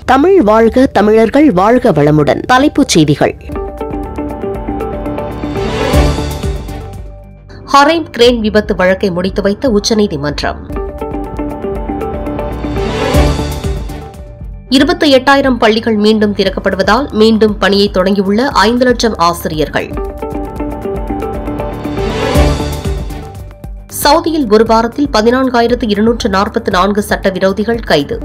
தமிழ் வாழ்க தமிழர்கள் வாழ்க வளமுடன் தலைப்புச் செய்திகள் ஹரைம் கிரேன் விபத்து வழக்கை முடித்து வைத்த உச்சநீதிமன்றம் இருபத்தி எட்டாயிரம் பள்ளிகள் மீண்டும் திறக்கப்படுவதால் மீண்டும் பணியை தொடங்கியுள்ள ஐந்து லட்சம் ஆசிரியர்கள் சவுதியில் ஒரு வாரத்தில் பதினான்காயிரத்து இருநூற்று நாற்பத்தி நான்கு சட்டவிரோதிகள் கைது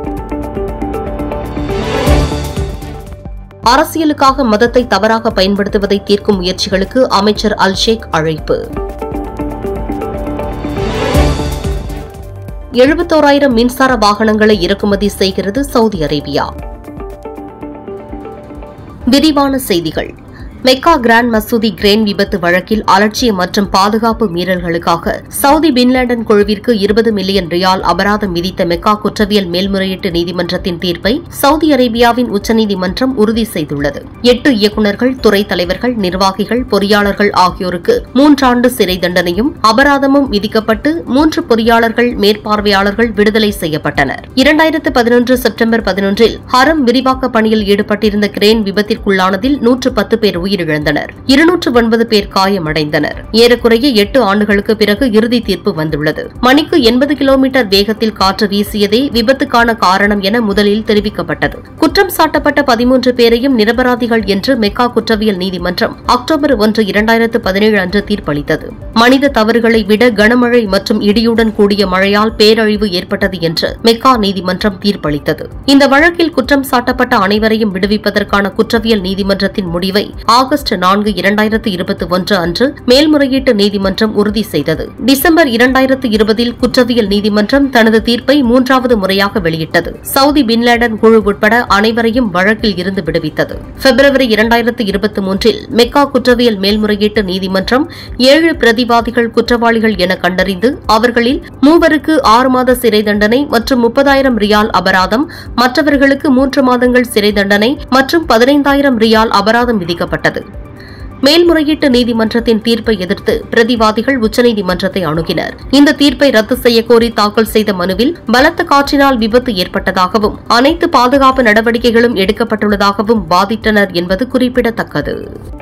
அரசியலுக்காக மதத்தை தவறாக பயன்படுத்துவதை தீர்க்கும் முயற்சிகளுக்கு அமைச்சர் அல் ஷேக் அழைப்பு எழுபத்தோராயிரம் மின்சார வாகனங்களை இறக்குமதி செய்கிறது சவுதி அரேபியா விரிவான செய்திகள் மெக்கா கிராண்ட் மசூதி கிரேன் விபத்து வழக்கில் அலட்சிய மற்றும் பாதுகாப்பு மீறல்களுக்காக சவுதி பின்லேடன் குழுவிற்கு இருபது மில்லியன் ரியால் அபராதம் விதித்த மெக்கா குற்றவியல் மேல்முறையீட்டு நீதிமன்றத்தின் தீர்ப்பை சவுதி அரேபியாவின் உச்சநீதிமன்றம் உறுதி செய்துள்ளது எட்டு இயக்குநர்கள் துறை தலைவர்கள் நிர்வாகிகள் பொறியாளர்கள் ஆகியோருக்கு மூன்றாண்டு சிறை தண்டனையும் அபராதமும் விதிக்கப்பட்டு மூன்று பொறியாளர்கள் மேற்பார்வையாளர்கள் விடுதலை செய்யப்பட்டனர் இரண்டாயிரத்து பதினொன்று செப்டம்பர் பதினொன்றில் ஹரம் விரிவாக்க பணியில் ஈடுபட்டிருந்த கிரேன் விபத்திற்குள்ளானதில் நூற்று பத்து பேர் உயிரிழந்தனர் இருநூற்று ஒன்பது பேர் காயமடைந்தனர் ஏறக்குறைய எட்டு ஆண்டுகளுக்கு பிறகு இறுதி தீர்ப்பு வந்துள்ளது மணிக்கு எண்பது கிலோமீட்டர் வேகத்தில் காற்று வீசியதே விபத்துக்கான காரணம் என முதலில் தெரிவிக்கப்பட்டது குற்றம் சாட்டப்பட்ட பதிமூன்று பேரையும் நிரபராதிகள் என்று மெக்கா குற்றவியல் நீதிமன்றம் அக்டோபர் ஒன்று இரண்டாயிரத்து பதினேழு அன்று தீர்ப்பளித்தது மனித தவறுகளை விட கனமழை மற்றும் இடியுடன் கூடிய மழையால் பேரழிவு ஏற்பட்டது என்று மெக்கா நீதிமன்றம் தீர்ப்பளித்தது இந்த வழக்கில் குற்றம் சாட்டப்பட்ட அனைவரையும் விடுவிப்பதற்கான குற்றவியல் நீதிமன்றத்தின் முடிவை ஆகஸ்ட் நான்கு இரண்டாயிரத்து இருபத்தி ஒன்று அன்று மேல்முறையீட்டு நீதிமன்றம் உறுதி செய்தது டிசம்பர் இரண்டாயிரத்து இருபதில் குற்றவியல் நீதிமன்றம் தனது தீர்ப்பை மூன்றாவது முறையாக வெளியிட்டது சவுதி பின்லேடன் குழு உட்பட அனைவரையும் வழக்கில் இருந்து விடுவித்தது பிப்ரவரி இரண்டாயிரத்து இருபத்தி மூன்றில் மெக்கா குற்றவியல் மேல்முறையீட்டு நீதிமன்றம் ஏழு பிரதிவாதிகள் குற்றவாளிகள் என கண்டறிந்து அவர்களில் மூவருக்கு ஆறு மாத சிறை தண்டனை மற்றும் முப்பதாயிரம் ரியால் அபராதம் மற்றவர்களுக்கு மூன்று மாதங்கள் சிறை தண்டனை மற்றும் பதினைந்தாயிரம் ரியால் அபராதம் விதிக்கப்பட்டது மேல்முறையீட்டு நீதிமன்றத்தின் தீர்ப்பை எதிர்த்து பிரதிவாதிகள் உச்சநீதிமன்றத்தை அணுகினர் இந்த தீர்ப்பை ரத்து செய்யக்கோரி தாக்கல் செய்த மனுவில் பலத்த காற்றினால் விபத்து ஏற்பட்டதாகவும் அனைத்து பாதுகாப்பு நடவடிக்கைகளும் எடுக்கப்பட்டுள்ளதாகவும் வாதிட்டனர் என்பது குறிப்பிடத்தக்கது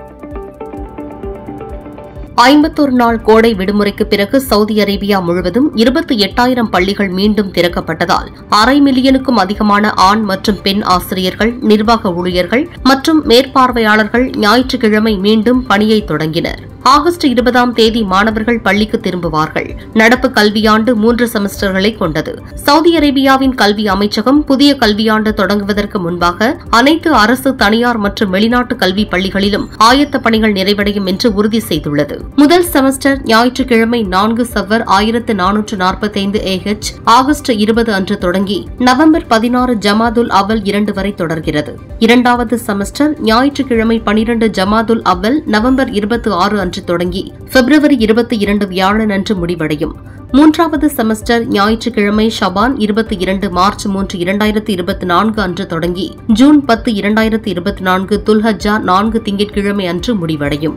ஐம்பத்தொரு நாள் கோடை விடுமுறைக்கு பிறகு சவுதி அரேபியா முழுவதும் இருபத்தி எட்டாயிரம் பள்ளிகள் மீண்டும் திறக்கப்பட்டதால் அரை மில்லியனுக்கும் அதிகமான ஆண் மற்றும் பெண் ஆசிரியர்கள் நிர்வாக ஊழியர்கள் மற்றும் மேற்பார்வையாளர்கள் ஞாயிற்றுக்கிழமை மீண்டும் பணியை தொடங்கினர் ஆகஸ்ட் இருபதாம் தேதி மாணவர்கள் பள்ளிக்கு திரும்புவார்கள் நடப்பு கல்வியாண்டு மூன்று செமஸ்டர்களை கொண்டது சவுதி அரேபியாவின் கல்வி அமைச்சகம் புதிய கல்வியாண்டு தொடங்குவதற்கு முன்பாக அனைத்து அரசு தனியார் மற்றும் வெளிநாட்டு கல்வி பள்ளிகளிலும் ஆயத்த பணிகள் நிறைவடையும் என்று உறுதி செய்துள்ளது முதல் செமஸ்டர் ஞாயிற்றுக்கிழமை நான்கு சவர் ஆயிரத்து நானூற்று நாற்பத்தைந்து ஏஹெச் ஆகஸ்ட் இருபது அன்று தொடங்கி நவம்பர் பதினாறு ஜமாதுல் அவல் இரண்டு வரை தொடர்கிறது இரண்டாவது செமஸ்டர் ஞாயிற்றுக்கிழமை பனிரண்டு ஜமாதுல் அவல் நவம்பர் இருபத்தி ஆறு அன்று தொடங்கி பிப்ரவரி இருபத்தி இரண்டு வியாழன் அன்று முடிவடையும் மூன்றாவது செமஸ்டர் ஞாயிற்றுக்கிழமை ஷபான் இருபத்தி இரண்டு மார்ச் மூன்று இரண்டாயிரத்து இருபத்தி நான்கு அன்று தொடங்கி ஜூன் பத்து இரண்டாயிரத்து இருபத்தி நான்கு துல்ஹஜா நான்கு திங்கட்கிழமை அன்று முடிவடையும்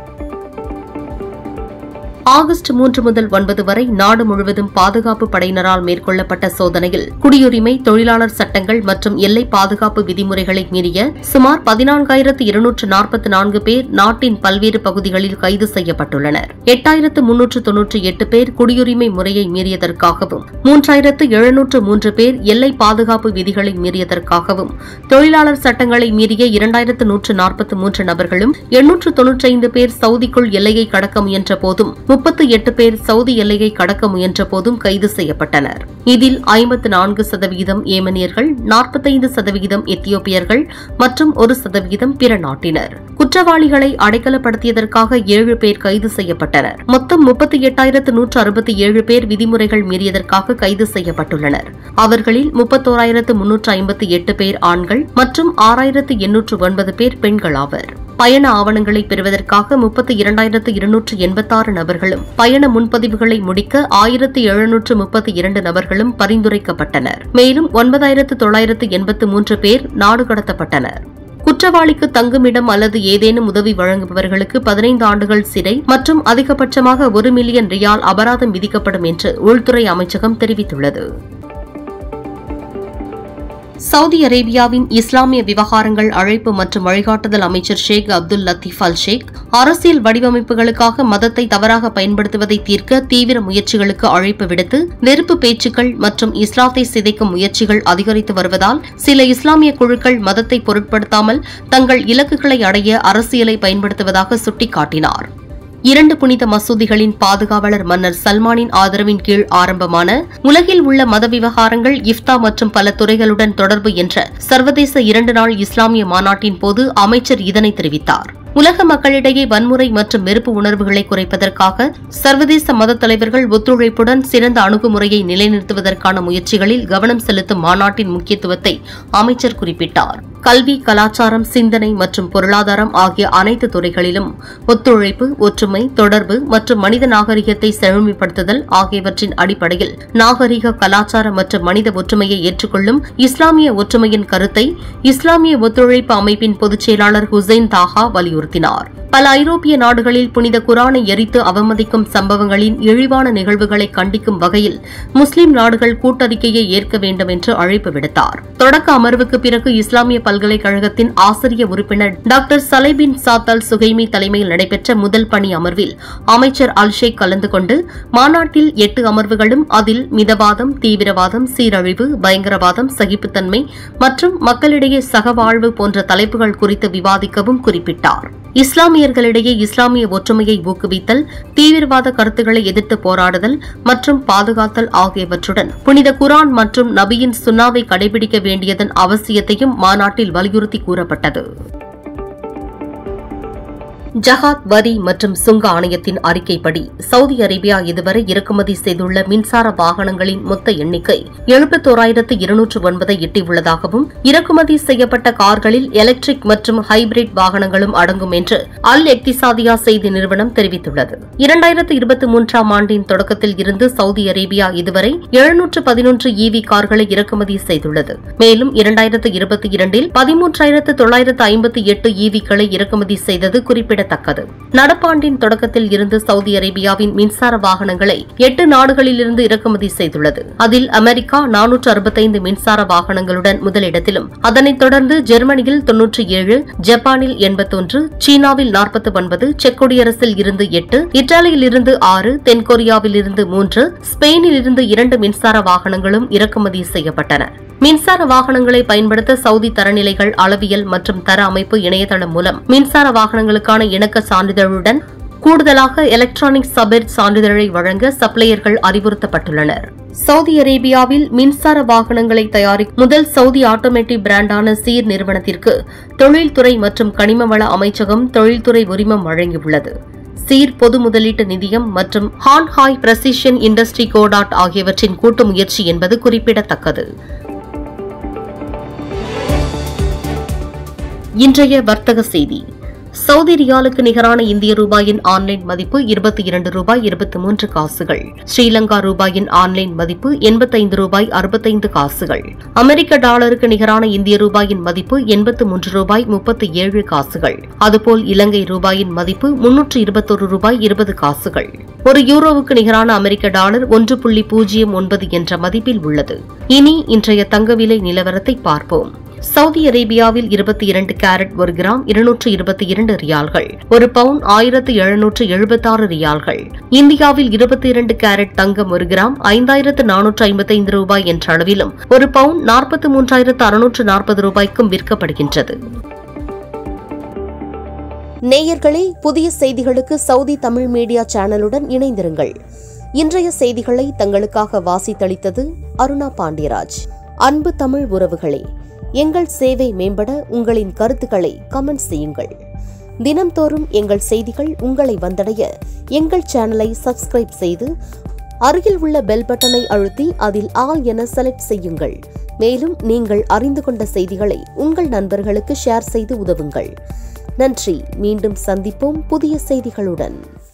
ஆகஸ்ட் மூன்று முதல் ஒன்பது வரை நாடு முழுவதும் பாதுகாப்பு படையினரால் மேற்கொள்ளப்பட்ட சோதனையில் குடியுரிமை தொழிலாளர் சட்டங்கள் மற்றும் எல்லை பாதுகாப்பு விதிமுறைகளை மீறிய சுமார் பதினான்காயிரத்து இருநூற்று நாற்பத்தி நான்கு பேர் நாட்டின் பல்வேறு பகுதிகளில் கைது செய்யப்பட்டுள்ளனர் எட்டாயிரத்து முன்னூற்று தொன்னூற்றி எட்டு பேர் குடியுரிமை முறையை மீறியதற்காகவும் மூன்றாயிரத்து எழுநூற்று மூன்று பேர் எல்லை பாதுகாப்பு விதிகளை மீறியதற்காகவும் தொழிலாளர் சட்டங்களை மீறிய இரண்டாயிரத்து நூற்று நாற்பத்தி மூன்று நபர்களும் எண்ணூற்று தொன்னூற்றைந்து பேர் சவுதிக்குள் எல்லையை கடக்க முயன்ற போதும் முப்பத்து எட்டு பேர் சவுதி எல்லையை கடக்க முயன்ற போதும் கைது செய்யப்பட்டனர் இதில் ஐம்பத்து நான்கு சதவீதம் ஏமனியர்கள் நாற்பத்தைந்து சதவீதம் எத்தியோப்பியர்கள் மற்றும் ஒரு சதவீதம் பிற நாட்டினர் குற்றவாளிகளை அடைக்கலப்படுத்தியதற்காக ஏழு பேர் கைது செய்யப்பட்டனர் மொத்தம் முப்பத்தி எட்டாயிரத்து நூற்று அறுபத்தி ஏழு பேர் விதிமுறைகள் மீறியதற்காக கைது செய்யப்பட்டுள்ளனர் அவர்களில் முப்பத்தோராயிரத்து முன்னூற்று ஐம்பத்தி எட்டு பேர் ஆண்கள் மற்றும் ஆறாயிரத்து எண்ணூற்று ஒன்பது பேர் பெண்கள் ஆவர் பயண ஆவணங்களை பெறுவதற்காக முப்பத்தி இரண்டாயிரத்து இருநூற்று எண்பத்தாறு நபர்களும் பயண முன்பதிவுகளை முடிக்க ஆயிரத்து எழுநூற்று முப்பத்தி இரண்டு நபர்களும் பரிந்துரைக்கப்பட்டனர் மேலும் ஒன்பதாயிரத்து தொள்ளாயிரத்து எண்பத்து மூன்று பேர் நாடு கடத்தப்பட்டனர் குற்றவாளிக்கு தங்குமிடம் அல்லது ஏதேனும் உதவி வழங்குபவர்களுக்கு பதினைந்து ஆண்டுகள் சிறை மற்றும் அதிகபட்சமாக ஒரு மில்லியன் ரியால் அபராதம் விதிக்கப்படும் என்று உள்துறை அமைச்சகம் தெரிவித்துள்ளது சவுதி அரேபியாவின் இஸ்லாமிய விவகாரங்கள் அழைப்பு மற்றும் வழிகாட்டுதல் அமைச்சர் ஷேக் அப்துல் லத்தீப் அல் ஷேக் அரசியல் வடிவமைப்புகளுக்காக மதத்தை தவறாக பயன்படுத்துவதை தீர்க்க தீவிர முயற்சிகளுக்கு அழைப்பு விடுத்து நெருப்பு பேச்சுக்கள் மற்றும் இஸ்லாத்தை சிதைக்கும் முயற்சிகள் அதிகரித்து வருவதால் சில இஸ்லாமிய குழுக்கள் மதத்தை பொருட்படுத்தாமல் தங்கள் இலக்குகளை அடைய அரசியலை பயன்படுத்துவதாக சுட்டிக்காட்டினார் இரண்டு புனித மசூதிகளின் பாதுகாவலர் மன்னர் சல்மானின் ஆதரவின் கீழ் ஆரம்பமான உலகில் உள்ள மத விவகாரங்கள் இஃப்தா மற்றும் பல துறைகளுடன் தொடர்பு என்ற சர்வதேச இரண்டு நாள் இஸ்லாமிய மாநாட்டின் போது அமைச்சர் இதனை தெரிவித்தார் உலக மக்களிடையே வன்முறை மற்றும் வெறுப்பு உணர்வுகளை குறைப்பதற்காக சர்வதேச மத தலைவர்கள் ஒத்துழைப்புடன் சிறந்த அணுகுமுறையை நிலைநிறுத்துவதற்கான முயற்சிகளில் கவனம் செலுத்தும் மாநாட்டின் முக்கியத்துவத்தை அமைச்சர் குறிப்பிட்டார் கல்வி கலாச்சாரம் சிந்தனை மற்றும் பொருளாதாரம் ஆகிய அனைத்து துறைகளிலும் ஒத்துழைப்பு ஒற்றுமை தொடர்பு மற்றும் மனித நாகரிகத்தை செழுமைப்படுத்துதல் ஆகியவற்றின் அடிப்படையில் நாகரிக கலாச்சார மற்றும் மனித ஒற்றுமையை ஏற்றுக்கொள்ளும் இஸ்லாமிய ஒற்றுமையின் கருத்தை இஸ்லாமிய ஒத்துழைப்பு அமைப்பின் பொதுச் செயலாளர் ஹுசைன் தாஹா வலியுறுத்தினார் பல ஐரோப்பிய நாடுகளில் புனித குரானை எரித்து அவமதிக்கும் சம்பவங்களின் இழிவான நிகழ்வுகளை கண்டிக்கும் வகையில் முஸ்லிம் நாடுகள் கூட்டறிக்கையை ஏற்க வேண்டும் என்று அழைப்பு விடுத்தார் தொடக்க அமர்வுக்கு பிறகு இஸ்லாமிய பல்கலைக்கழகத்தின் ஆசிரிய உறுப்பினர் டாக்டர் சலைபின் சாத் அல் சுகைமி தலைமையில் நடைபெற்ற முதல் பணி அமர்வில் அமைச்சர் அல் ஷேக் கலந்து கொண்டு மாநாட்டில் எட்டு அமர்வுகளும் அதில் மிதவாதம் தீவிரவாதம் சீரழிவு பயங்கரவாதம் சகிப்புத்தன்மை மற்றும் மக்களிடையே சகவாழ்வு போன்ற தலைப்புகள் குறித்து விவாதிக்கவும் குறிப்பிட்டார் இஸ்லாமியர்களிடையே இஸ்லாமிய ஒற்றுமையை ஊக்குவித்தல் தீவிரவாத கருத்துக்களை எதிர்த்து போராடுதல் மற்றும் பாதுகாத்தல் ஆகியவற்றுடன் புனித குரான் மற்றும் நபியின் சுன்னாவை கடைபிடிக்க வேண்டியதன் அவசியத்தையும் மாநாட்டில் வலியுறுத்தி கூறப்பட்டது ஜகாத் வரி மற்றும் சுங்க ஆணையத்தின் அறிக்கைப்படி சவுதி அரேபியா இதுவரை இறக்குமதி செய்துள்ள மின்சார வாகனங்களின் மொத்த எண்ணிக்கை எழுபத்தோராயிரத்து இருநூற்று ஒன்பதை எட்டியுள்ளதாகவும் இறக்குமதி செய்யப்பட்ட கார்களில் எலக்ட்ரிக் மற்றும் ஹைபிரிட் வாகனங்களும் அடங்கும் என்று அல் எக்திசாதியா செய்தி நிறுவனம் தெரிவித்துள்ளது இரண்டாயிரத்து இருபத்தி மூன்றாம் ஆண்டின் தொடக்கத்தில் இருந்து சவுதி அரேபியா இதுவரை எழுநூற்று பதினொன்று இவி கார்களை இறக்குமதி செய்துள்ளது மேலும் இரண்டாயிரத்து இருபத்தி இரண்டில் பதிமூன்றாயிரத்து தொள்ளாயிரத்து ஐம்பத்தி எட்டு ஈவிகளை இறக்குமதி செய்தது குறிப்பிடத்தக்கது நடப்பாண்டின் தொடக்கத்தில் இருந்து சவுதி அரேபியாவின் மின்சார வாகனங்களை எட்டு நாடுகளிலிருந்து இறக்குமதி செய்துள்ளது அதில் அமெரிக்கா நானூற்று அறுபத்தைந்து மின்சார வாகனங்களுடன் முதலிடத்திலும் அதனைத் தொடர்ந்து ஜெர்மனியில் தொன்னூற்றி ஏழு ஜப்பானில் எண்பத்தொன்று சீனாவில் நாற்பத்தி ஒன்பது செக் குடியரசில் இருந்து எட்டு இத்தாலியில் இருந்து ஆறு தென்கொரியாவில் இருந்து மூன்று ஸ்பெயினில் இருந்து இரண்டு மின்சார வாகனங்களும் இறக்குமதி செய்யப்பட்டன மின்சார வாகனங்களை பயன்படுத்த சவுதி தரநிலைகள் அளவியல் மற்றும் தர அமைப்பு இணையதளம் மூலம் மின்சார வாகனங்களுக்கான இணக்க சான்றிதழுடன் கூடுதலாக எலக்ட்ரானிக் சபெர் சான்றிதழை வழங்க சப்ளையர்கள் அறிவுறுத்தப்பட்டுள்ளனர் சவுதி அரேபியாவில் மின்சார வாகனங்களை தயாரிக்கும் முதல் சவுதி ஆட்டோமேட்டிவ் பிராண்டான சீர் நிறுவனத்திற்கு தொழில்துறை மற்றும் கனிம வள அமைச்சகம் தொழில்துறை உரிமம் வழங்கியுள்ளது சீர் பொது முதலீட்டு நிதியம் மற்றும் ஹான்ஹாய் பிரசிஷன் இண்டஸ்ட்ரி கோடாட் ஆகியவற்றின் கூட்டு முயற்சி என்பது குறிப்பிடத்தக்கது இன்றைய வர்த்தக செய்தி சவுதி ரியாலுக்கு நிகரான இந்திய ரூபாயின் ஆன்லைன் மதிப்பு இருபத்தி இரண்டு ரூபாய் இருபத்தி மூன்று காசுகள் ஸ்ரீலங்கா ரூபாயின் ஆன்லைன் மதிப்பு எண்பத்தைந்து ரூபாய் அறுபத்தைந்து காசுகள் அமெரிக்க டாலருக்கு நிகரான இந்திய ரூபாயின் மதிப்பு எண்பத்து மூன்று ரூபாய் முப்பத்தி ஏழு காசுகள் அதுபோல் இலங்கை ரூபாயின் மதிப்பு முன்னூற்று இருபத்தொரு ரூபாய் இருபது காசுகள் ஒரு யூரோவுக்கு நிகரான அமெரிக்க டாலர் ஒன்று புள்ளி பூஜ்ஜியம் ஒன்பது என்ற மதிப்பில் உள்ளது இனி இன்றைய தங்க விலை நிலவரத்தை பார்ப்போம் சவுதி அரேபியாவில் இருபத்தி இரண்டு கேரட் ஒரு கிராம் இருநூற்று இருபத்தி இரண்டு ரியால்கள் ஒரு பவுன் ஆயிரத்து எழுநூற்று எழுபத்தாறு ரியால்கள் இந்தியாவில் இருபத்தி இரண்டு கேரட் தங்கம் ஒரு கிராம் ஐந்தாயிரத்து நானூற்று ஐம்பத்தைந்து ரூபாய் என்ற அளவிலும் ஒரு பவுன் நாற்பத்தி மூன்றாயிரத்து அறுநூற்று நாற்பது ரூபாய்க்கும் விற்கப்படுகின்றது நேயர்களே புதிய செய்திகளுக்கு சவுதி தமிழ் மீடியா சேனலுடன் இணைந்திருங்கள் இன்றைய செய்திகளை தங்களுக்காக வாசித்தளித்தது அருணா பாண்டியராஜ் அன்பு தமிழ் உறவுகளே எங்கள் சேவை மேம்பட உங்களின் கருத்துக்களை கமெண்ட் செய்யுங்கள் தினம்தோறும் எங்கள் செய்திகள் உங்களை வந்தடைய எங்கள் சேனலை சப்ஸ்கிரைப் செய்து அருகில் உள்ள பெல் பட்டனை அழுத்தி அதில் ஆல் என செலக்ட் செய்யுங்கள் மேலும் நீங்கள் அறிந்து கொண்ட செய்திகளை உங்கள் நண்பர்களுக்கு ஷேர் செய்து உதவுங்கள் நன்றி மீண்டும் சந்திப்போம் புதிய செய்திகளுடன்